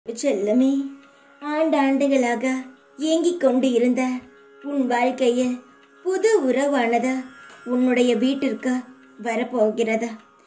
செல்லமே ஆண்டாண்டுகளாக ஏங்கிக் கொண்டு இருந்த உன் வாழ்க்கையில் புது உறவானது உன்னுடைய வீட்டிற்கு வரப்போகிறது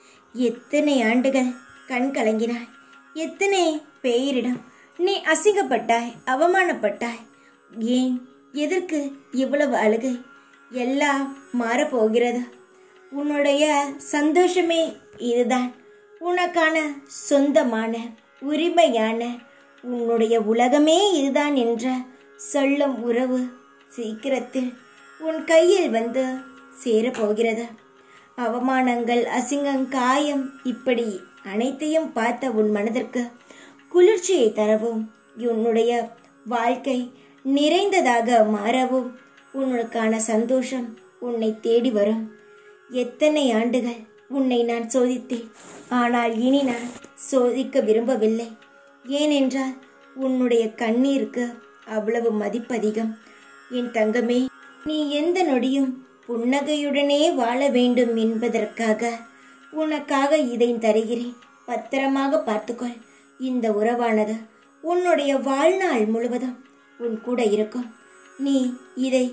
எத்தனை ஆண்டுகள் கண் கலங்கினாய் எத்தனை பேரிடம் நீ அசிங்கப்பட்டாய் அவமானப்பட்டாய் ஏன் எதற்கு இவ்வளவு அழுகை எல்லாம் மாறப்போகிறது உன்னுடைய சந்தோஷமே இதுதான் உனக்கான சொந்தமான உரிமையான உன்னுடைய உலகமே இதுதான் என்ற சொல்லும் உறவு சீக்கிரத்தில் உன் கையில் வந்து சேரப்போகிறது அவமானங்கள் அசிங்கம் காயம் இப்படி அனைத்தையும் பார்த்த உன் மனதிற்கு குளிர்ச்சியை தரவும் உன்னுடைய வாழ்க்கை நிறைந்ததாக மாறவும் உன்னுக்கான சந்தோஷம் உன்னை தேடி வரும் எத்தனை ஆண்டுகள் உன்னை நான் சோதித்தேன் ஆனால் இனி நான் சோதிக்க விரும்பவில்லை ஏனென்றால் உன்னுடைய கண்ணீருக்கு அவ்வளவு மதிப்பதிகம் என் தங்கமே நீ எந்த நொடியும் புன்னகையுடனே வாழ வேண்டும் என்பதற்காக உனக்காக இதை தருகிறேன் பத்திரமாக பார்த்துக்கொள் இந்த உறவானது உன்னுடைய வாழ்நாள் முழுவதும் உன் கூட இருக்கும் நீ இதை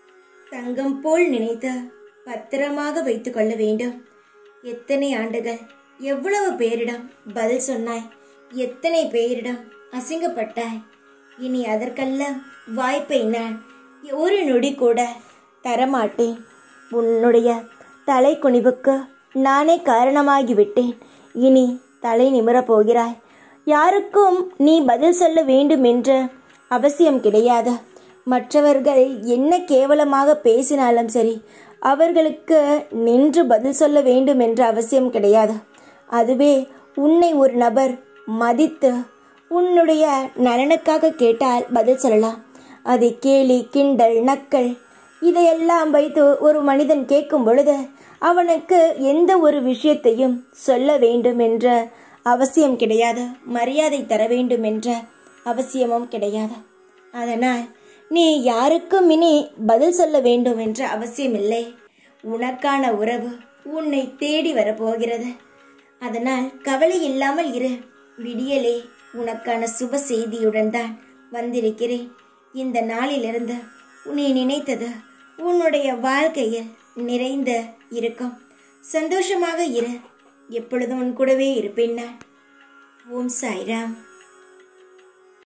தங்கம் போல் நினைத்து பத்திரமாக வைத்து கொள்ள வேண்டும் எத்தனை ஆண்டுகள் எவ்வளவு பேரிடம் பதில் சொன்னாய் எத்தனை பேரிடம் அசிங்கப்பட்டாய் இனி அதற்கெல்லாம் வாய்ப்பை நான் ஒரு நொடி கூட தரமாட்டேன் உன்னுடைய தலை குனிவுக்கு நானே காரணமாகிவிட்டேன் இனி தலை நிமிரப் போகிறாய் யாருக்கும் நீ பதில் சொல்ல வேண்டும் என்ற அவசியம் கிடையாது மற்றவர்கள் என்ன கேவலமாக பேசினாலும் சரி அவர்களுக்கு நின்று பதில் சொல்ல வேண்டும் என்ற அவசியம் கிடையாது அதுவே உன்னை ஒரு நபர் மதித்து உன்னுடைய நலனுக்காக கேட்டால் பதில் சொல்லலாம் அதை கேலி கிண்டல் நக்கல் இதையெல்லாம் வைத்து ஒரு மனிதன் கேட்கும் பொழுது அவனுக்கு எந்த ஒரு விஷயத்தையும் சொல்ல வேண்டும் என்ற அவசியம் கிடையாது மரியாதை தர வேண்டும் என்ற அவசியமும் கிடையாது அதனால் நீ யாருக்கும் இனி பதில் சொல்ல வேண்டும் என்ற அவசியம் இல்லை உனக்கான உறவு உன்னை தேடி வரப்போகிறது அதனால் கவலை இல்லாமல் இரு விடியலே உனக்கான சுப செய்தியுடன் தான் வந்திருக்கிறேன் இந்த நாளிலிருந்து உன்னை நினைத்தது உன்னுடைய வாழ்க்கையில் நிறைந்த இருக்கும் சந்தோஷமாக இரு எப்பொழுதும் உன் கூடவே இருப்பேன் நான் ஓம் சாய்ராம்